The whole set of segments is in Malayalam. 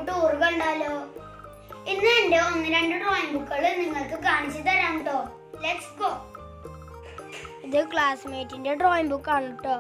ടൂർ കണ്ടാലോ ഇന്ന് എന്റെ ഒന്ന് രണ്ട് ഡ്രോയിങ് ബുക്കുകൾ നിങ്ങൾക്ക് കാണിച്ചു തരാം കേട്ടോ ലെറ്റ്സ് ഗോ ഇത് ക്ലാസ്മേറ്റിന്റെ ഡ്രോയിങ് ബുക്കാണ് കേട്ടോ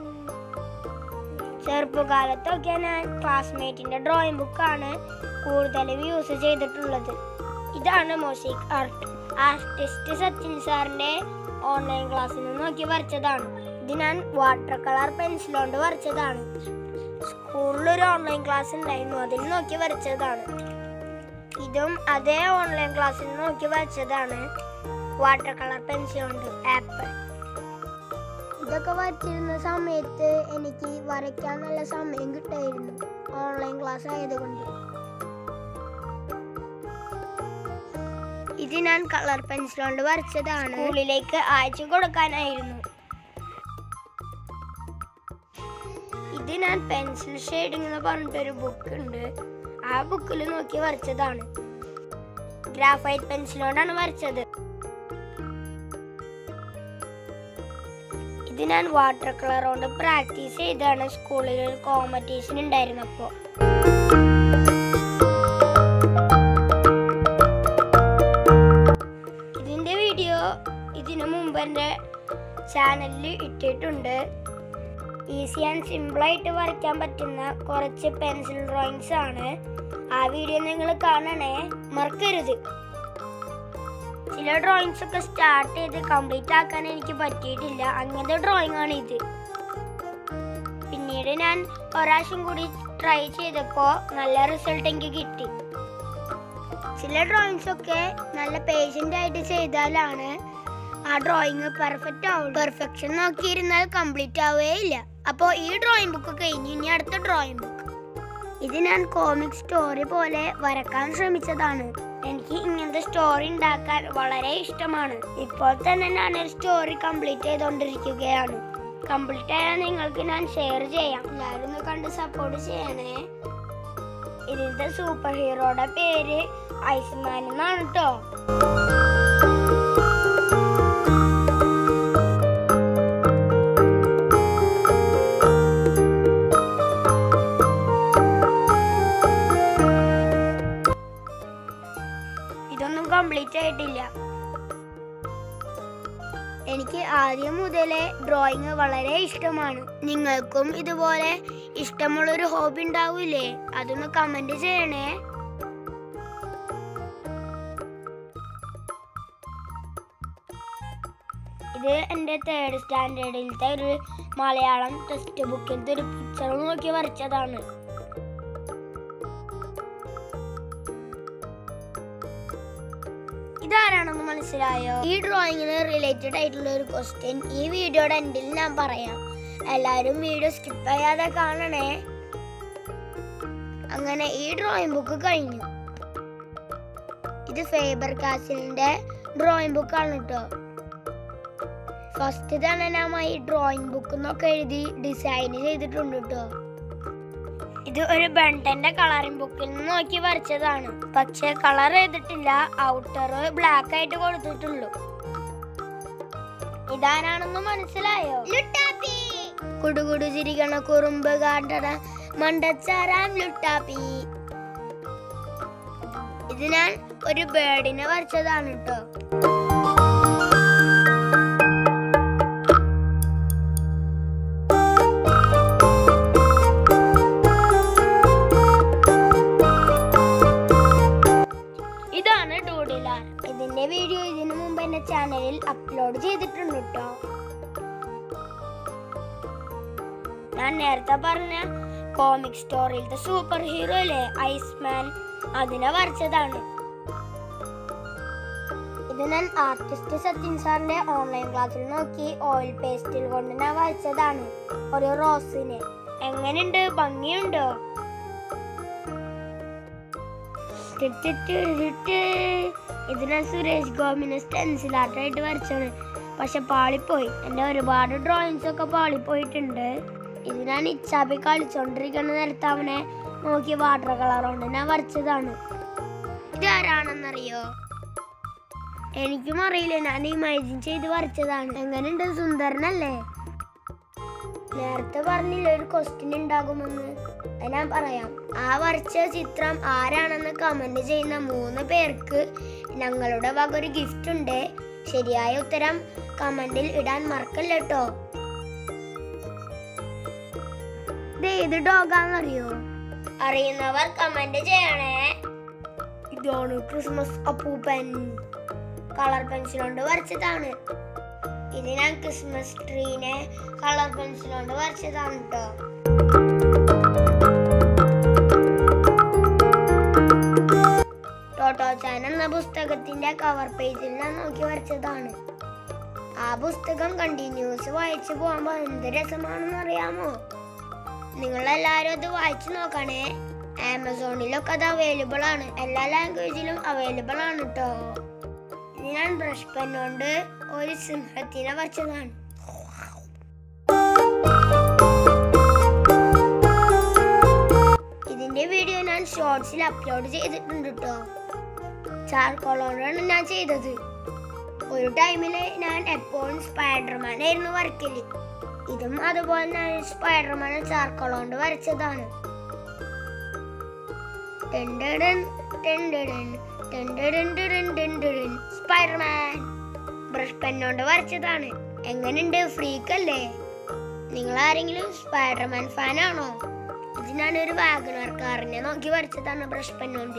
ചെറുപ്പകാലത്തൊക്കെ ഞാൻ ക്ലാസ്മേറ്റിന്റെ ഡ്രോയിങ് ബുക്കാണ് കൂടുതലും യൂസ് ചെയ്തിട്ടുള്ളത് ഇതാണ് മോസിക് ആർട്ട് ആർട്ടിസ്റ്റ് സച്ചിൻ സാറിന്റെ ഓൺലൈൻ ക്ലാസ്സിൽ നിന്ന് നോക്കി വരച്ചതാണ് ഇത് ഞാൻ വാട്ടർ കളർ പെൻസിൽ കൊണ്ട് വരച്ചതാണ് സ്കൂളിൽ ഒരു ഓൺലൈൻ ക്ലാസ് ഉണ്ടായിരുന്നു അതിൽ നോക്കി വരച്ചതാണ് ഇതും അതേ ഓൺലൈൻ ക്ലാസ്സിൽ നോക്കി വരച്ചതാണ് വാട്ടർ കളർ പെൻസിൽ കൊണ്ട് ആപ്പിൾ ഇതൊക്കെ വരച്ചിരുന്ന സമയത്ത് എനിക്ക് വരയ്ക്കാൻ നല്ല സമയം കിട്ടായിരുന്നു ഓൺലൈൻ ക്ലാസ് ആയതുകൊണ്ട് ഇത് ഞാൻ കളർ പെൻസിൽ കൊണ്ട് വരച്ചതാണ് സ്കൂളിലേക്ക് അയച്ചു കൊടുക്കാനായിരുന്നു ഇത് ഞാൻ പെൻസിൽ ഷെയ്ഡിംഗ് എന്ന് പറഞ്ഞിട്ടൊരു ബുക്ക് ഉണ്ട് ആ ബുക്കിൽ നോക്കി വരച്ചതാണ് ഗ്രാഫൈറ്റ് പെൻസിൽ കൊണ്ടാണ് വരച്ചത് ഇത് ഞാൻ വാട്ടർ കളർ കൊണ്ട് പ്രാക്ടീസ് ചെയ്താണ് സ്കൂളിൽ ഒരു കോമ്പറ്റീഷൻ ഉണ്ടായിരുന്നപ്പോ ഇതിന്റെ വീഡിയോ ഇതിനു മുമ്പ് എൻ്റെ ചാനലിൽ ഇട്ടിട്ടുണ്ട് ഈസി ആൻഡ് സിമ്പിൾ ആയിട്ട് വരയ്ക്കാൻ പറ്റുന്ന കുറച്ച് പെൻസിൽ ഡ്രോയിങ്സ് ആണ് ആ വീഡിയോ നിങ്ങൾ കാണണേ മറക്കരുത് ചില ഡ്രോയിങ്സ് ഒക്കെ സ്റ്റാർട്ട് ചെയ്ത് കംപ്ലീറ്റ് ആക്കാൻ എനിക്ക് പറ്റിയിട്ടില്ല അങ്ങനത്തെ ഡ്രോയിങ് ആണ് ഇത് പിന്നീട് ഞാൻ ഒരാവശ്യം കൂടി ട്രൈ ചെയ്തപ്പോൾ നല്ല റിസൾട്ട് എനിക്ക് കിട്ടി ചില ഡ്രോയിങ്സ് ഒക്കെ നല്ല പേഷ്യൻ്റ് ആയിട്ട് ചെയ്താലാണ് ആ ഡ്രോയിങ് പെർഫെക്റ്റ് ആവും പെർഫെക്ഷൻ നോക്കിയിരുന്നാൽ കംപ്ലീറ്റ് ആവുകയില്ല അപ്പോൾ ഈ ഡ്രോയിങ് ബുക്ക് കഴിഞ്ഞു ഇനി അടുത്ത ഡ്രോയിങ് ബുക്ക് ഇത് ഞാൻ കോമിക് സ്റ്റോറി പോലെ വരക്കാൻ ശ്രമിച്ചതാണ് എനിക്ക് ഇങ്ങനത്തെ സ്റ്റോറി ഉണ്ടാക്കാൻ വളരെ ഇഷ്ടമാണ് ഇപ്പോൾ തന്നെ ഞാൻ ഒരു സ്റ്റോറി കംപ്ലീറ്റ് ചെയ്തുകൊണ്ടിരിക്കുകയാണ് കംപ്ലീറ്റ് ആയാൽ നിങ്ങൾക്ക് ഞാൻ ഷെയർ ചെയ്യാം എല്ലാവരും ഒന്ന് കണ്ട് സപ്പോർട്ട് ചെയ്യണേ ഇതിന്റെ സൂപ്പർ ഹീറോയുടെ പേര് ഐസ്മാൻ എന്നാണ് കേട്ടോ ഇതൊന്നും കംപ്ലീറ്റ് ആയിട്ടില്ല എനിക്ക് ആദ്യം മുതലേ ഡ്രോയിങ് വളരെ ഇഷ്ടമാണ് നിങ്ങൾക്കും ഇതുപോലെ ഇഷ്ടമുള്ളൊരു ഹോബി ഉണ്ടാവില്ലേ അതൊന്ന് കമന്റ് ചെയ്യണേ ഇത് എൻ്റെ തേർഡ് സ്റ്റാൻഡേർഡിലത്തെ ഒരു മലയാളം ടെക്സ്റ്റ് ബുക്കിലത്തെ ഒരു പിക്ചർ നോക്കി വരച്ചതാണ് ഇതാരാണെന്ന് മനസ്സിലായോ ഈ ഡ്രോയിങ്ങിന് റിലേറ്റഡ് ആയിട്ടുള്ള ഒരു ക്വസ്റ്റ്യൻ ഈ വീഡിയോയുടെ എൻഡിൽ ഞാൻ പറയാം എല്ലാവരും വീഡിയോ സ്കിപ്പ് ചെയ്യാതെ കാണണേ അങ്ങനെ ഈ ഡ്രോയിങ് ബുക്ക് കഴിഞ്ഞു ഇത് ഫേബർ കാസിലിന്റെ ഡ്രോയിങ് ബുക്കാണ് കേട്ടോ ഫസ്റ്റ് തന്നെ ഞാൻ ഈ ഡ്രോയിങ് ബുക്ക് എന്നൊക്കെ എഴുതി ഡിസൈൻ ചെയ്തിട്ടുണ്ട് കേട്ടോ ഇത് ഒരു ബെണ്ടന്റെ കളറിംഗ് ബുക്കിൽ നിന്ന് നോക്കി വരച്ചതാണ് പക്ഷെ കളർ ചെയ്തിട്ടില്ല ഔട്ടർ ബ്ലാക്ക് ആയിട്ട് കൊടുത്തിട്ടുള്ളൂ ഇതാരാണെന്ന് മനസ്സിലായോ കുടുകുടു ചിരിക്കണ കുറുമ്പ് കാട്ടണ മണ്ടച്ചാരാം ലുട്ടാപ്പി ഇത് ഞാൻ ഒരു ബേർഡിനെ വരച്ചതാണ് കേട്ടോ ഇതാണ് ഡൂഡിലാർ ഇതിന്റെ വീഡിയോ ഇതിനു മുമ്പ് എന്റെ ചാനലിൽ അപ്ലോഡ് ചെയ്തിട്ടുണ്ട് കേട്ടോ ഞാൻ നേരത്തെ പറഞ്ഞ കോമിക് സ്റ്റോറിയിലത്തെ സൂപ്പർ ഹീറോ അല്ലേ ഐസ്മാൻ അതിനെ വരച്ചതാണ് ഇത് ഞാൻ ആർട്ടിസ്റ്റ് സച്ചിൻ സാറിന്റെ ഓൺലൈൻ ക്ലാസ്സിൽ നോക്കി ഓയിൽ പേസ്റ്റിൽ കൊണ്ട് ഞാൻ വരച്ചതാണ് ഒരു റോസിനെ എങ്ങനെയുണ്ട് ഭംഗിയുണ്ടോ ഇത് ഞാൻ സുരേഷ് ഗോപിനെ സ്റ്റെൻസിൽ ആർട്ടായിട്ട് വരച്ചാണ് പക്ഷെ പാളിപ്പോയി എൻ്റെ ഒരുപാട് ഡ്രോയിങ്സ് ഒക്കെ പാളിപ്പോയിട്ടുണ്ട് ഇത് ഞാൻ ഇച്ചാപ്പി കളിച്ചോണ്ടിരിക്കുന്ന നേരത്തെ അവനെ നോക്കി വാട്ടർ കളർ കൊണ്ട് ഞാൻ വരച്ചതാണ് ഇതാരാണെന്നറിയോ എനിക്കും അറിയില്ല ഞാൻ ഇമാജിൻ ചെയ്ത് വരച്ചതാണ് എങ്ങനെയുണ്ട് സുന്ദരനല്ലേ നേരത്തെ പറഞ്ഞില്ല ഒരു ക്വസ്റ്റ്യൻ ഉണ്ടാകുമെന്ന് അത് ഞാൻ പറയാം ആ വരച്ച ചിത്രം ആരാണെന്ന് കമന്റ് ചെയ്യുന്ന മൂന്ന് പേർക്ക് ഞങ്ങളുടെ വക ഒരു ഗിഫ്റ്റ് ഉണ്ട് ശരിയായ ഉത്തരം കമന്റിൽ ഇടാൻ മറക്കല്ല കേട്ടോ ഇത് ഏത് ഡോഗാന്നറിയോ അറിയുന്നവർ കമന്റ് ചെയ്യണേ ഇതാണ് ക്രിസ്മസ് അപ്പൂപ്പൻ കളർ പെൻസിൽ കൊണ്ട് വരച്ചതാണ് ഇത് ഞാൻ ക്രിസ്മസ് ട്രീനെ കളർ പെൻസിൽ കൊണ്ട് വരച്ചതാണ് കേട്ടോ ടോട്ടോച്ചാൻ എന്ന പുസ്തകത്തിന്റെ കവർ പേജിൽ ഞാൻ നോക്കി വരച്ചതാണ് ആ പുസ്തകം കണ്ടിന്യൂസ് വായിച്ചു പോകുമ്പോൾ എന്ത് രസമാണെന്ന് അറിയാമോ നിങ്ങളെല്ലാരും അത് വായിച്ചു നോക്കണേ ആമസോണിലൊക്കെ അത് അവൈലബിൾ ആണ് എല്ലാ ലാംഗ്വേജിലും അവൈലബിൾ ആണ് കേട്ടോ ഇത് ഞാൻ ബ്രഷ് പെൻ കൊണ്ട് ഒരു സിംഹത്തിനെ വരച്ചതാണ് ഇതിന്റെ വീഡിയോ ഞാൻ ഷോർട്സിൽ അപ്ലോഡ് ചെയ്തിട്ടുണ്ട് കേട്ടോ ചാർക്കോളോണ്ടാണ് ഞാൻ ചെയ്തത് ഒരു ടൈമിൽ ഞാൻ എപ്പോഴും സ്പൈഡർമാൻ ആയിരുന്നു വരയ്ക്കല് ഇതും അതുപോലെ ഞാൻ സ്പൈഡർമാനെ ചാർക്കോളോണ്ട് വരച്ചതാണ് ടെൻഡഡൻ, ടെൻഡഡൻ, ടെൻഡഡൻ, ടെൻഡഡൻ, ടെൻഡഡൻ. സ്പൈഡർമാൻ ബ്രഷ് പെന്നോണ്ട് വരച്ചതാണ് എങ്ങനെയുണ്ട് ഫ്രീക്കല്ലേ നിങ്ങൾ ആരെങ്കിലും സ്പൈഡർമാൻ ഫാൻ ആണോ ഇത് ഞാനൊരു വാഗണർ കാറിനെ നോക്കി വരച്ചതാണ് ബ്രഷ് പെന്നോണ്ട്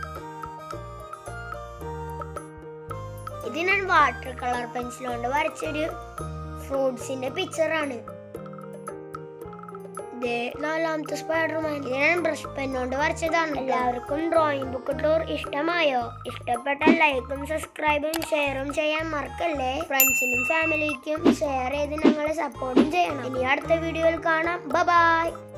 ഇത് ഞാൻ വാട്ടർ കളർ പെൻസിൽ കൊണ്ട് വരച്ചൊരു ഫ്രൂട്ട്സിന്റെ പിക്ചറാണ് ദേ നാലാമത്തെ സ്പൈഡർമാൻ ഇത് ഞാൻ ബ്രഷ് പെന്നോണ്ട് വരച്ചതാണ് എല്ലാവർക്കും ഡ്രോയിങ് ബുക്ക് ടൂർ ഇഷ്ടമായോ ഇഷ്ടപ്പെട്ടാൽ ലൈക്കും സബ്സ്ക്രൈബും ഷെയറും ചെയ്യാൻ മറക്കല്ലേ ഫ്രണ്ട്സിനും ഫാമിലിക്കും ഷെയർ ചെയ്ത് ഞങ്ങളെ സപ്പോർട്ടും ചെയ്യണം ഇനി അടുത്ത വീഡിയോയിൽ കാണാം ബൈ